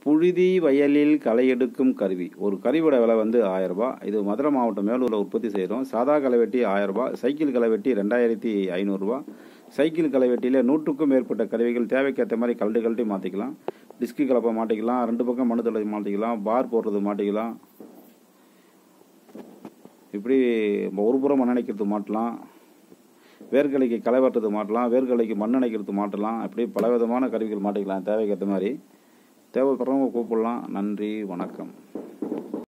புழுதி வயலில் களை எடுக்கும் கருவி ஒரு கருவியோட விலை வந்து ஆயிரம் ரூபாய் இது மதுரை மாவட்டம் மேலூரில் உற்பத்தி செய்கிறோம் சாதா களை வெட்டி ஆயிரம் ரூபாய் சைக்கிள் களை வெட்டி ரெண்டாயிரத்தி ஐநூறுரூவா சைக்கிள் களை வெட்டியில் நூற்றுக்கும் மேற்பட்ட கருவிகள் தேவைக்கேற்ற மாதிரி கழட்டு கழட்டி மாற்றிக்கலாம் டிஸ்கி கலப்பை மாட்டிக்கலாம் ரெண்டு பக்கம் மண் தலை மாட்டிக்கலாம் பார் போடுறது மாட்டிக்கலாம் இப்படி ஒரு புறம் மண் அணைக்கிறது மாட்டலாம் வேர்க்கலைக்கு களை வெட்டுறது மாட்டலாம் வேர்க்கலைக்கு மண் அணைக்கிறது மாட்டலாம் இப்படி பல விதமான கருவிகள் மாட்டிக்கலாம் தேவைக்கேற்ற மாதிரி தேவைப்படுறவங்க கூப்பிடலாம் நன்றி வணக்கம்